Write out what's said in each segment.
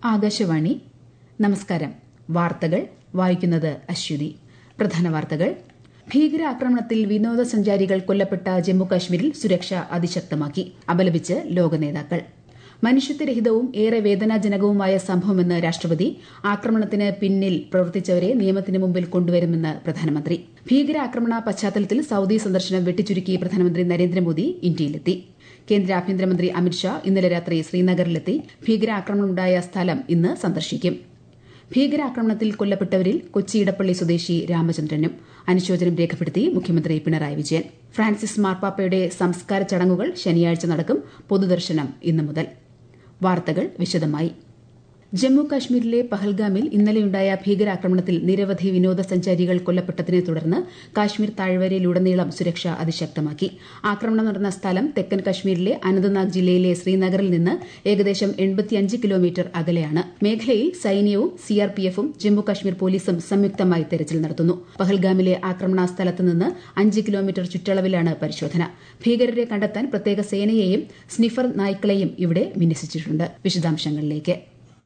ആകാശവാണി നമസ്കാരം വാർത്തകൾ വായിക്കുന്നത് അശ്വതി പ്രധാന വാർത്തകൾ ഭീകരാക്രമണത്തിൽ വിനോദസഞ്ചാരികൾ കൊല്ലപ്പെട്ട ജമ്മുകാശ്മീരിൽ സുരക്ഷ അതിശക്തമാക്കി അപലപിച്ച് ലോക നേതാക്കൾ മനുഷ്യത്വരഹിതവും ഏറെ വേദനാജനകവുമായ സംഭവമെന്ന് രാഷ്ട്രപതി ആക്രമണത്തിന് പിന്നിൽ പ്രവർത്തിച്ചവരെ നിയമത്തിന് മുമ്പിൽ കൊണ്ടുവരുമെന്ന് പ്രധാനമന്ത്രി ഭീകരാക്രമണ പശ്ചാത്തലത്തിൽ സൌദി സന്ദർശനം വെട്ടിച്ചുരുക്കി പ്രധാനമന്ത്രി നരേന്ദ്രമോദി ഇന്ത്യയിലെത്തി കേന്ദ്ര ആഭ്യന്തരമന്ത്രി അമിത്ഷാ ഇന്നലെ രാത്രി ശ്രീനഗറിലെത്തി ഭീകരാക്രമണമുണ്ടായ സ്ഥലം ഇന്ന് സന്ദർശിക്കും ഭീകരാക്രമണത്തിൽ കൊല്ലപ്പെട്ടവരിൽ കൊച്ചി ഇടപ്പള്ളി സ്വദേശി രാമചന്ദ്രനും അനുശോചനം രേഖപ്പെടുത്തി മുഖ്യമന്ത്രി പിണറായി വിജയൻ ഫ്രാൻസിസ് മാർപ്പാപ്പയുടെ സംസ്കാര ചടങ്ങുകൾ ശനിയാഴ്ച നടക്കും പൊതുദർശനം ഇന്നു മുതൽ വാർത്തകൾ വിശദമായി ജമ്മു കാശ്മീരിലെ പഹൽഗാമിൽ ഇന്നലെയുണ്ടായ ഭീകരാക്രമണത്തിൽ നിരവധി വിനോദസഞ്ചാരികൾ കൊല്ലപ്പെട്ടതിനെ തുടർന്ന് കാശ്മീർ താഴ്വരയിലുടനീളം സുരക്ഷ അതിശക്തമാക്കി ആക്രമണം നടന്ന സ്ഥലം തെക്കൻ കശ്മീരിലെ അനന്ത്നാഗ് ജില്ലയിലെ ശ്രീനഗറിൽ നിന്ന് ഏകദേശം കിലോമീറ്റർ അകലെയാണ് മേഖലയിൽ സൈന്യവും സിആർപിഎഫും ജമ്മു കാശ്മീർ പോലീസും സംയുക്തമായി തെരച്ചിൽ നടത്തുന്നു പഹൽഗാമിലെ ആക്രമണ സ്ഥലത്ത് നിന്ന് അഞ്ച് കിലോമീറ്റർ ചുറ്റളവിലാണ് പരിശോധന ഭീകരരെ കണ്ടെത്താൻ പ്രത്യേക സേനയെയും സ്നിഫർ നായ്ക്കളെയും ഇവിടെ വിന്യസിച്ചിട്ടുണ്ട് വിശദാംശങ്ങളിലേക്ക്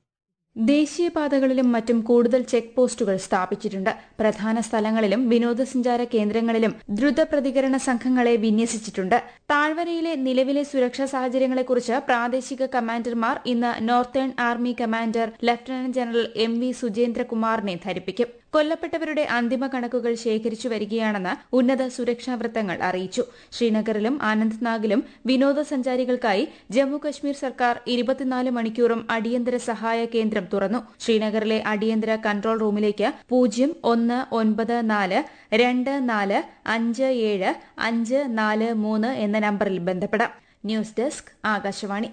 ദേശീയപാതകളിലും മറ്റും കൂടുതൽ ചെക്ക് പോസ്റ്റുകൾ സ്ഥാപിച്ചിട്ടുണ്ട് പ്രധാന സ്ഥലങ്ങളിലും വിനോദസഞ്ചാര കേന്ദ്രങ്ങളിലും ദ്രുത പ്രതികരണ സംഘങ്ങളെ വിന്യസിച്ചിട്ടുണ്ട് താഴ്വരയിലെ നിലവിലെ സുരക്ഷാ സാഹചര്യങ്ങളെക്കുറിച്ച് പ്രാദേശിക കമാൻഡർമാർ ഇന്ന് northern army commander lieutenant general M V സുജേന്ദ്രകുമാറിനെ ധരിപ്പിക്കും കൊല്ലപ്പെട്ടവരുടെ അന്തിമ കണക്കുകൾ ശേഖരിച്ചു വരികയാണെന്ന് ഉന്നത സുരക്ഷാ വൃത്തങ്ങൾ അറിയിച്ചു ശ്രീനഗറിലും ആനന്ദ്നാഗിലും വിനോദസഞ്ചാരികൾക്കായി ജമ്മുകശ്മീർ സർക്കാർ ഇരുപത്തിനാല് മണിക്കൂറും അടിയന്തര സഹായ കേന്ദ്രം തുറന്നു ശ്രീനഗറിലെ അടിയന്തര കൺട്രോൾ റൂമിലേക്ക് പൂജ്യം ഒന്ന് ഒൻപത് നാല് രണ്ട് നാല് അഞ്ച് ഏഴ് അഞ്ച് നാല് മൂന്ന് എന്ന നമ്പറിൽ ബന്ധപ്പെടാം ന്യൂസ് ഡെസ്ക് ആകാശവാണി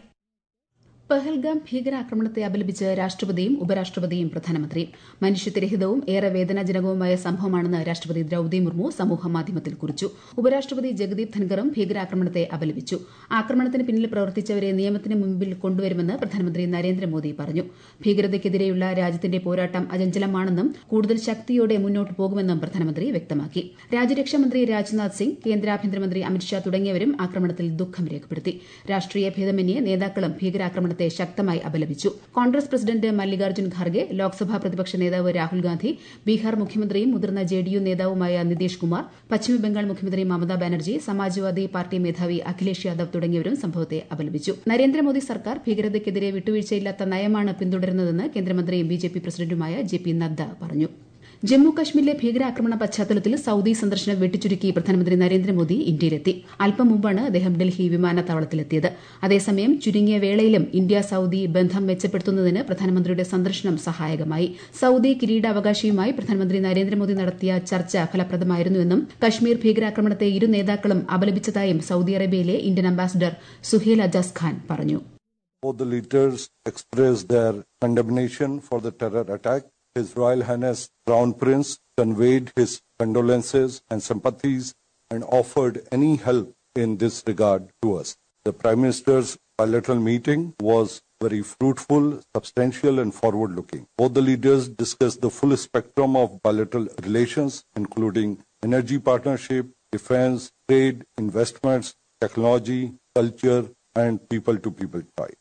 പഹൽഗാം ഭീകരാക്രമണത്തെ അപലപിച്ച് രാഷ്ട്രപതിയും ഉപരാഷ്ട്രപതിയും പ്രധാനമന്ത്രിയും മനുഷ്യത്വരഹിതവും ഏറെ വേദനാജനകവുമായ സംഭവമാണെന്ന് രാഷ്ട്രപതി ദ്രൌപദി മുർമു സമൂഹമാധ്യമത്തിൽ കുറിച്ചു ഉപരാഷ്ട്രപതി ജഗദീപ് ധൻഖറും ഭീകരാക്രമണത്തെ അപലപിച്ചു ആക്രമണത്തിന് പിന്നിൽ പ്രവർത്തിച്ചവരെ നിയമത്തിന് മുമ്പിൽ കൊണ്ടുവരുമെന്ന് പ്രധാനമന്ത്രി നരേന്ദ്രമോദി പറഞ്ഞു ഭീകരതയ്ക്കെതിരെയുള്ള രാജ്യത്തിന്റെ പോരാട്ടം അചഞ്ചലമാണെന്നും കൂടുതൽ ശക്തിയോടെ മുന്നോട്ട് പോകുമെന്നും പ്രധാനമന്ത്രി വ്യക്തമാക്കി രാജ്യരക്ഷാമന്ത്രി രാജ്നാഥ് സിംഗ് കേന്ദ്ര ആഭ്യന്തരമന്ത്രി അമിത്ഷാ തുടങ്ങിയവരും ആക്രമണത്തിൽ ദുഃഖം രേഖപ്പെടുത്തി രാഷ്ട്രീയ ഭേദമന്യേ നേതാക്കളും ഭീകരാക്രമണത്തെ ശക്തമായി അപലപിച്ചു കോൺഗ്രസ് പ്രസിഡന്റ് മല്ലികാർജ്ജുൻ ഖാർഗെ ലോക്സഭാ പ്രതിപക്ഷ നേതാവ് രാഹുൽ ഗാന്ധി ബീഹാർ മുഖ്യമന്ത്രിയും മുതിർന്ന ജെഡിയു നേതാവുമായ നിതീഷ് കുമാർ പശ്ചിമബംഗാൾ മുഖ്യമന്ത്രി മമതാ ബാനർജി സമാജ്വാദി പാർട്ടി മേധാവി അഖിലേഷ് യാദവ് തുടങ്ങിയവരും സംഭവത്തെ അപലപിച്ചു നരേന്ദ്രമോദി സർക്കാർ ഭീകരതയ്ക്കെതിരെ വിട്ടുവീഴ്ചയില്ലാത്ത നയമാണ് പിന്തുടരുന്നതെന്ന് കേന്ദ്രമന്ത്രിയും ബിജെപി പ്രസിഡന്റുമായ ജെ പി നദ്ദ പറഞ്ഞു ജമ്മു കശ്മീരിലെ ഭീകരാക്രമണ പശ്ചാത്തലത്തിൽ സൌദി സന്ദർശനം വെട്ടിച്ചുരുക്കി പ്രധാനമന്ത്രി നരേന്ദ്രമോദി ഇന്ത്യയിലെത്തി അല്പം മുമ്പാണ് അദ്ദേഹം ഡൽഹി വിമാനത്താവളത്തിലെത്തിയത് അതേസമയം ചുരുങ്ങിയ വേളയിലും ഇന്ത്യ സൌദി ബന്ധം മെച്ചപ്പെടുത്തുന്നതിന് പ്രധാനമന്ത്രിയുടെ സന്ദർശനം സഹായകമായി സൌദി കിരീടാവകാശിയുമായി പ്രധാനമന്ത്രി നരേന്ദ്രമോദി നടത്തിയ ചർച്ച ഫലപ്രദമായിരുന്നുവെന്നും കശ്മീർ ഭീകരാക്രമണത്തെ ഇരു നേതാക്കളും അപലപിച്ചതായും സൌദി അറേബ്യയിലെ ഇന്ത്യൻ അംബാസിഡർ സുഹേൽ അജാസ് ഖാൻ പറഞ്ഞു Both the leaders expressed their condemnation for the terror attack His Royal Highness Crown Prince conveyed his condolences and sympathies and offered any help in this regard to us. The Prime Minister's bilateral meeting was very fruitful, substantial, and forward looking. Both the leaders discussed the full spectrum of bilateral relations, including energy partnership, defense, trade, investments, technology, culture, and people to people ties.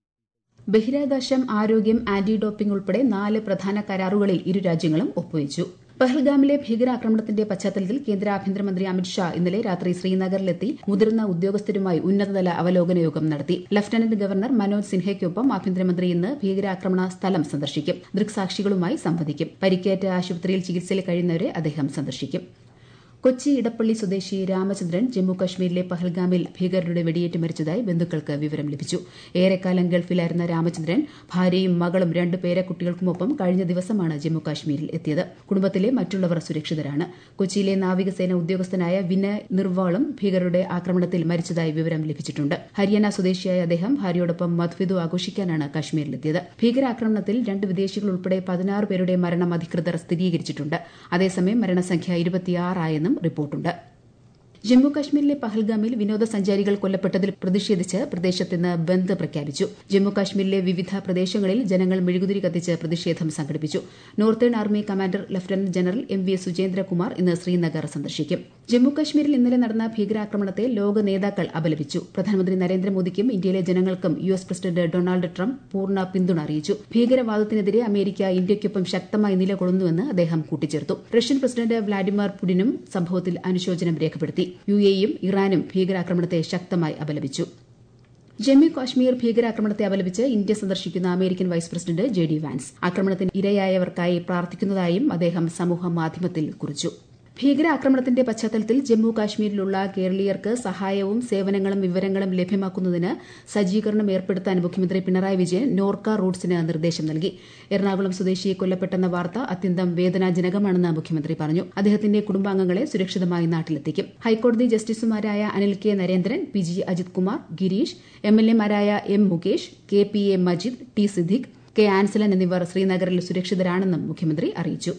ബഹിരാകാശം ആരോഗ്യം anti doping ഉൾപ്പെടെ നാല് പ്രധാന കരാറുകളിൽ ഇരു രാജ്യങ്ങളും ഒപ്പുവച്ചു പഹൽഗാമിലെ ഭീകരാക്രമണത്തിന്റെ പശ്ചാത്തലത്തിൽ കേന്ദ്ര ആഭ്യന്തരമന്ത്രി അമിത്ഷാ ഇന്നലെ രാത്രി ശ്രീനഗറിലെത്തി മുതിർന്ന ഉദ്യോഗസ്ഥരുമായി ഉന്നതതല അവലോകന യോഗം നടത്തി ലഫ്റ്റനന്റ് ഗവർണർ മനോജ് സിൻഹയ്ക്കൊപ്പം ആഭ്യന്തരമന്ത്രി ഇന്ന് ഭീകരാക്രമണ സ്ഥലം സന്ദർശിക്കും ദൃക്സാക്ഷികളുമായി സംവദിക്കും പരിക്കേറ്റ ആശുപത്രിയിൽ ചികിത്സയിൽ കഴിയുന്നവരെ അദ്ദേഹം സന്ദർശിക്കും കൊച്ചി ഇടപ്പള്ളി സ്വദേശി രാമചന്ദ്രൻ ജമ്മു കശ്മീരിലെ പഹൽഗാമിൽ ഭീകരരുടെ വെടിയേറ്റ് മരിച്ചതായി ബന്ധുക്കൾക്ക് വിവരം ലഭിച്ചു ഏറെക്കാലം ഗൾഫിലായിരുന്ന രാമചന്ദ്രൻ ഭാര്യയും മകളും രണ്ട് പേരക്കുട്ടികൾക്കുമൊപ്പം കഴിഞ്ഞ ദിവസമാണ് ജമ്മു കാശ്മീരിൽ എത്തിയത് കുടുംബത്തിലെ മറ്റുള്ളവർ സുരക്ഷിതരാണ് കൊച്ചിയിലെ നാവികസേന ഉദ്യോഗസ്ഥനായ വിനയ് നിർവാളും ഭീകരരുടെ ആക്രമണത്തിൽ മരിച്ചതായി വിവരം ലഭിച്ചിട്ടുണ്ട് ഹരിയാന സ്വദേശിയായ അദ്ദേഹം ഭാര്യയോടൊപ്പം മധ്വിതു ആഘോഷിക്കാനാണ് കാശ്മീരിലെത്തിയത് ഭീകരാക്രമണത്തിൽ രണ്ട് വിദേശികൾ ഉൾപ്പെടെ പതിനാറ് പേരുടെ മരണം അധികൃതർ സ്ഥിരീകരിച്ചിട്ടുണ്ട് അതേസമയം മരണസംഖ്യ ഇരുപത്തിയാറായെന്നും റിപ്പോർട്ടുണ്ട് ജമ്മു കാശ്മീരിലെ പഹൽഗാമിൽ വിനോദസഞ്ചാരികൾ കൊല്ലപ്പെട്ടതിൽ പ്രതിഷേധിച്ച് പ്രദേശത്ത് ഇന്ന് ബന്ദ് പ്രഖ്യാപിച്ചു ജമ്മു കാശ്മീരിലെ വിവിധ പ്രദേശങ്ങളിൽ ജനങ്ങൾ മെഴുകുതിരി കത്തിച്ച് പ്രതിഷേധം സംഘടിപ്പിച്ചു northern army commander lieutenant general M V Suchindra Kumar ഇന്ന് ശ്രീനഗർ സന്ദർശിക്കും ജമ്മുകശ്മീരിൽ ഇന്നലെ നടന്ന ഭീകരാക്രമണത്തെ ലോക നേതാക്കൾ അപലപിച്ചു പ്രധാനമന്ത്രി നരേന്ദ്രമോദിക്കും ഇന്ത്യയിലെ ജനങ്ങൾക്കും U S president Donald Trump പൂർണ്ണ പിന്തുണ അറിയിച്ചു ഭീകരവാദത്തിനെതിരെ അമേരിക്ക ഇന്ത്യയ്ക്കൊപ്പം ശക്തമായി നിലകൊള്ളുന്നുവെന്ന് അദ്ദേഹം കൂട്ടിച്ചേർത്തു റഷ്യൻ പ്രസിഡന്റ് വ്ളാഡിമിർ പുടിനും സംഭവത്തിൽ അനുശോചനം രേഖപ്പെടുത്തി യു എയും ഇറാനും ഭീകരാക്രമണത്തെ ശക്തമായി അപലപിച്ചു ജമ്മു കാശ്മീർ ഭീകരാക്രമണത്തെ അപലപിച്ച് ഇന്ത്യ സന്ദർശിക്കുന്ന American vice president J D Vance ആക്രമണത്തിന് ഇരയായവർക്കായി പ്രാർത്ഥിക്കുന്നതായും അദ്ദേഹം സമൂഹ മാധ്യമത്തിൽ കുറിച്ചു ഭീകരാക്രമണത്തിന്റെ പശ്ചാത്തലത്തിൽ ജമ്മു കാശ്മീരിലുള്ള കേരളീയർക്ക് സഹായവും സേവനങ്ങളും വിവരങ്ങളും ലഭ്യമാക്കുന്നതിന് സജ്ജീകരണം ഏർപ്പെടുത്താൻ മുഖ്യമന്ത്രി പിണറായി വിജയൻ നോർക്ക റൂട്ട്സിന് നിർദ്ദേശം നൽകി എറണാകുളം സ്വദേശി കൊല്ലപ്പെട്ടെന്ന വാർത്ത അത്യന്തം വേദനാജനകമാണെന്ന് മുഖ്യമന്ത്രി പറഞ്ഞു അദ്ദേഹത്തിന്റെ കുടുംബാംഗങ്ങളെ സുരക്ഷിതമായി നാട്ടിലെത്തിക്കും ഹൈക്കോടതി ജസ്റ്റിസുമാരായ Anil K Narendran P G Ajith Kumar Girish M L എമാരായ M Mukesh K P A Majid T Siddique K Ansalan എന്നിവർ ശ്രീനഗറിൽ സുരക്ഷിതരാണെന്നും മുഖ്യമന്ത്രി അറിയിച്ചു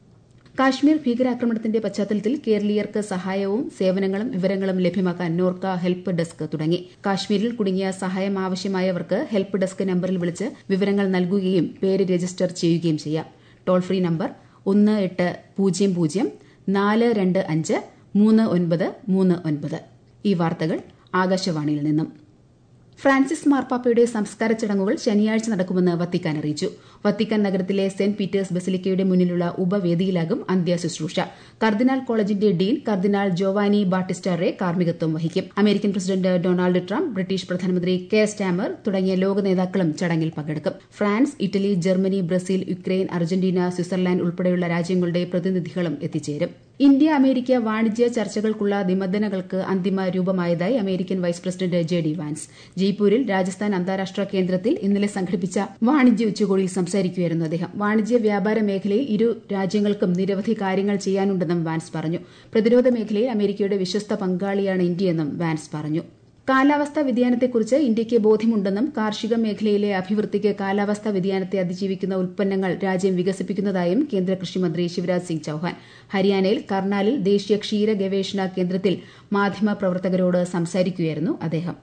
കാശ്മീർ ഭീകരാക്രമണത്തിന്റെ പശ്ചാത്തലത്തിൽ കേരളീയർക്ക് സഹായവും സേവനങ്ങളും വിവരങ്ങളും ലഭ്യമാക്കാൻ നോർക്ക ഹെൽപ്പ് ഡെസ്ക് തുടങ്ങി കാശ്മീരിൽ കുടുങ്ങിയ സഹായം ആവശ്യമായവർക്ക് ഹെൽപ്പ് ഡെസ്ക് നമ്പറിൽ വിളിച്ച് വിവരങ്ങൾ നൽകുകയും പേര് രജിസ്റ്റർ ചെയ്യുകയും ചെയ്യാം ടോൾ ഫ്രീ നമ്പർ ഒന്ന് എട്ട് പൂജ്യം പൂജ്യം നാല് രണ്ട് അഞ്ച് മൂന്ന് ഒൻപത് മൂന്ന് ഒൻപത് ഈ വാർത്തകൾ ആകാശവാണിയിൽ നിന്നും ഫ്രാൻസിസ് മാർപ്പാപ്പയുടെ സംസ്കാര ചടങ്ങുകൾ ശനിയാഴ്ച നടക്കുമെന്ന് വത്തിക്കാൻ അറിയിച്ചു വത്തിക്കാൻ നഗരത്തിലെ സെന്റ് പീറ്റേഴ്സ് ബസിലിക്കയുടെ മുന്നിലുള്ള ഉപവേദിയിലാകും അന്ത്യ ശുശ്രൂഷ കർദിനാൾ കോളേജിന്റെ dean cardinal Giovanni Battista Re കാർമ്മികത്വം വഹിക്കും American president Donald Trump British പ്രധാനമന്ത്രി കെ സ്റ്റാമർ തുടങ്ങിയ ലോക നേതാക്കളും ചടങ്ങിൽ പങ്കെടുക്കും France Italy Germany Brazil Ukraine Argentina Switzerland ഉൾപ്പെടെയുള്ള രാജ്യങ്ങളുടെ പ്രതിനിധികളും എത്തിച്ചേരും ഇന്ത്യ അമേരിക്ക വാണിജ്യ ചർച്ചകൾക്കുള്ള നിബന്ധനകൾക്ക് അന്തിമ രൂപമായതായി American vice president J D Vance ജയ്പൂരിൽ രാജസ്ഥാൻ അന്താരാഷ്ട്ര കേന്ദ്രത്തിൽ ഇന്നലെ സംഘടിപ്പിച്ച വാണിജ്യ ഉച്ചകോടിയിൽ സംസാരിക്കുകയായിരുന്നു അദ്ദേഹം വാണിജ്യ വ്യാപാര മേഖലയിൽ ഇരു രാജ്യങ്ങൾക്കും നിരവധി കാര്യങ്ങൾ ചെയ്യാനുണ്ടെന്നും വാൻസ് പറഞ്ഞു പ്രതിരോധ മേഖലയിൽ അമേരിക്കയുടെ വിശ്വസ്ത പങ്കാളിയാണ് ഇന്ത്യയെന്നും വാൻസ് പറഞ്ഞു കാലാവസ്ഥാ വ്യതിയാനത്തെക്കുറിച്ച് ഇന്ത്യയ്ക്ക് ബോധ്യമുണ്ടെന്നും കാർഷിക മേഖലയിലെ അഭിവൃദ്ധിക്ക് കാലാവസ്ഥാ വ്യതിയാനത്തെ അതിജീവിക്കുന്ന ഉൽപ്പന്നങ്ങൾ രാജ്യം വികസിപ്പിക്കുന്നതായും കേന്ദ്ര കൃഷിമന്ത്രി ശിവരാജ് സിംഗ് ചൌഹാൻ ഹരിയാനയിൽ കർണാലിൽ ദേശീയ ക്ഷീര ഗവേഷണ കേന്ദ്രത്തിൽ മാധ്യമപ്രവർത്തകരോട് സംസാരിക്കുകയായിരുന്നു അദ്ദേഹം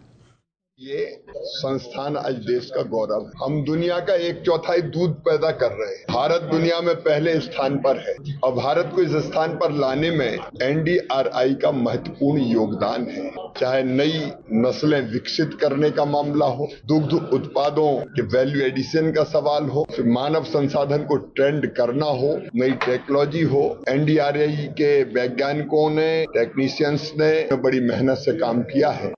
ये संस्थान आज देश का गौरव है हम दुनिया का एक चौथाई दूध पैदा कर रहे हैं भारत दुनिया में पहले स्थान पर है और भारत को इस स्थान पर लाने में एनडीआरआई का महत्वपूर्ण योगदान है चाहे नई नस्लें विकसित करने का मामला हो दुग्ध उत्पादों के वैल्यू एडिशन का सवाल हो फिर मानव संसाधन को ट्रेंड करना हो नई टेक्नोलॉजी हो एनडीआरआई के वैज्ञानिकों ने टेक्नीशियंस ने बड़ी मेहनत से काम किया है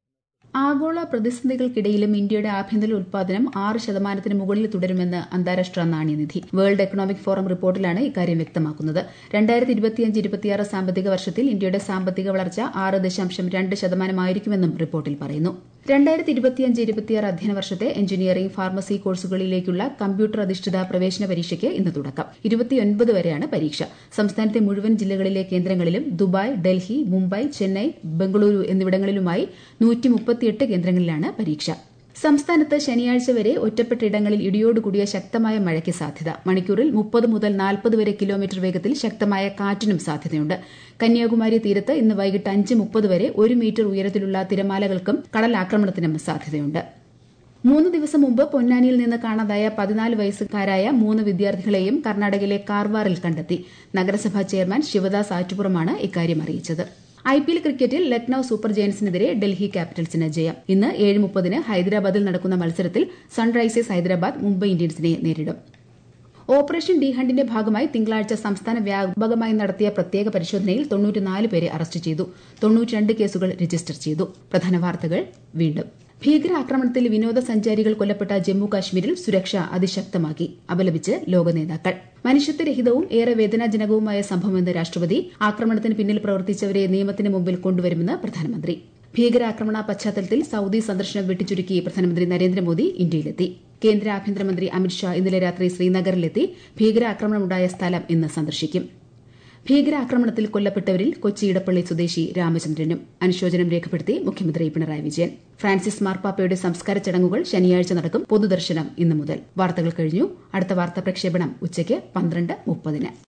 ആഗോള പ്രതിസന്ധികൾക്കിടയിലും ഇന്ത്യയുടെ ആഭ്യന്തര ഉൽപാദനം ആറ് ശതമാനത്തിന് മുകളിൽ തുടരുമെന്ന് അന്താരാഷ്ട്ര നാണ്യനിധി വേൾഡ് എക്കണോമിക് ഫോറം റിപ്പോർട്ടിലാണ് ഇക്കാര്യം വ്യക്തമാക്കുന്നത് രണ്ടായിരത്തി ഇരുപത്തിയഞ്ച് ഇരുപത്തിയാറ് സാമ്പത്തിക വർഷത്തിൽ ഇന്ത്യയുടെ സാമ്പത്തിക വളർച്ച ആറ് ദശാംശം രണ്ട് ശതമാനമായിരിക്കുമെന്നും റിപ്പോർട്ടിൽ പറയുന്നു രണ്ടായിരത്തി ഇരുപത്തിയഞ്ച് ഇരുപത്തിയാറ് അധ്യയന വർഷത്തെ എഞ്ചിനീയറിംഗ് ഫാർമസി കോഴ്സുകളിലേക്കുള്ള കമ്പ്യൂട്ടർ അധിഷ്ഠിത പ്രവേശന പരീക്ഷയ്ക്ക് ഇന്ന് തുടക്കം ഇരുപത്തിയൊൻപത് വരെയാണ് പരീക്ഷ സംസ്ഥാനത്തെ മുഴുവൻ ജില്ലകളിലെ കേന്ദ്രങ്ങളിലും ദുബായ് ഡൽഹി മുംബൈ ചെന്നൈ ബംഗളൂരു എന്നിവിടങ്ങളിലുമായി നൂറ്റി മുപ്പത്തിയെട്ട് കേന്ദ്രങ്ങളിലാണ് പരീക്ഷ സംസ്ഥാനത്ത് ശനിയാഴ്ച വരെ ഒറ്റപ്പെട്ടയിടങ്ങളിൽ ഇടിയോടുകൂടിയ ശക്തമായ മഴയ്ക്ക് സാധ്യത മണിക്കൂറിൽ മുപ്പത് മുതൽ നാൽപ്പത് വരെ കിലോമീറ്റർ വേഗത്തിൽ ശക്തമായ കാറ്റിനും സാധ്യതയുണ്ട് കന്യാകുമാരി തീരത്ത് ഇന്ന് വൈകിട്ട് അഞ്ച് മുപ്പത് വരെ ഒരു മീറ്റർ ഉയരത്തിലുള്ള തിരമാലകൾക്കും കടലാക്രമണത്തിനും സാധ്യതയുണ്ട് മൂന്ന് ദിവസം മുമ്പ് പൊന്നാനിയിൽ നിന്ന് കാണാതായ പതിനാല് വയസ്സുകാരായ മൂന്ന് വിദ്യാർത്ഥികളെയും കർണാടകയിലെ കാർവാറിൽ കണ്ടെത്തി നഗരസഭാ ചെയർമാൻ ശിവദാസ് ആറ്റുപുറമാണ് ഇക്കാര്യം അറിയിച്ചത് ഐ പി എൽ ക്രിക്കറ്റിൽ ലക്നൌ സൂപ്പർ ജയൻസിനെതിരെ ഡൽഹി ക്യാപിറ്റൽസിന് ജയം ഇന്ന് ഏഴ് മുപ്പതിന് ഹൈദരാബാദിൽ നടക്കുന്ന മത്സരത്തിൽ സൺറൈസേഴ്സ് ഹൈദരാബാദ് മുംബൈ ഇന്ത്യൻസിനെ നേരിടും ഓപ്പറേഷൻ ഡി ഹണ്ടിന്റെ ഭാഗമായി തിങ്കളാഴ്ച സംസ്ഥാന വ്യാപകമായി നടത്തിയ പ്രത്യേക പരിശോധനയിൽ തൊണ്ണൂറ്റിനാല് പേരെ അറസ്റ്റ് ചെയ്തു തൊണ്ണൂറ്റിരണ്ട് കേസുകൾ രജിസ്റ്റർ ചെയ്തു പ്രധാന വാർത്തകൾ വീണ്ടും ഭീകരാക്രമണത്തിൽ വിനോദസഞ്ചാരികൾ കൊല്ലപ്പെട്ട ജമ്മു കാശ്മീരിൽ സുരക്ഷ അതിശക്തമാക്കി അപലപിച്ച് ലോക നേതാക്കൾ മനുഷ്യത്വരഹിതവും ഏറെ വേദനാജനകവുമായ സംഭവമെന്ന് രാഷ്ട്രപതി ആക്രമണത്തിന് പിന്നിൽ പ്രവർത്തിച്ചവരെ നിയമത്തിന് മുമ്പിൽ കൊണ്ടുവരുമെന്ന് പ്രധാനമന്ത്രി ഭീകരാക്രമണ പശ്ചാത്തലത്തിൽ സൌദി സന്ദർശനം വെട്ടിച്ചുരുക്കി പ്രധാനമന്ത്രി നരേന്ദ്രമോദി ഇന്ത്യയിലെത്തി കേന്ദ്ര ആഭ്യന്തരമന്ത്രി അമിത്ഷാ ഇന്നലെ രാത്രി ശ്രീനഗറിലെത്തി ഭീകരാക്രമണമുണ്ടായ സ്ഥലം ഇന്ന് സന്ദർശിക്കും ഭീകരാക്രമണത്തിൽ കൊല്ലപ്പെട്ടവരിൽ കൊച്ചി ഇടപ്പള്ളി സ്വദേശി രാമചന്ദ്രനും അനുശോചനം രേഖപ്പെടുത്തി മുഖ്യമന്ത്രി പിണറായി വിജയൻ ഫ്രാൻസിസ് മാർപ്പാപ്പയുടെ സംസ്കാര ചടങ്ങുകൾ ശനിയാഴ്ച നടക്കും പൊതുദർശനം ഇന്നു മുതൽ വാർത്തകൾ കഴിഞ്ഞു അടുത്ത വാർത്താ പ്രക്ഷേപണം ഉച്ചയ്ക്ക് പന്ത്രണ്ട് മുപ്പതിന്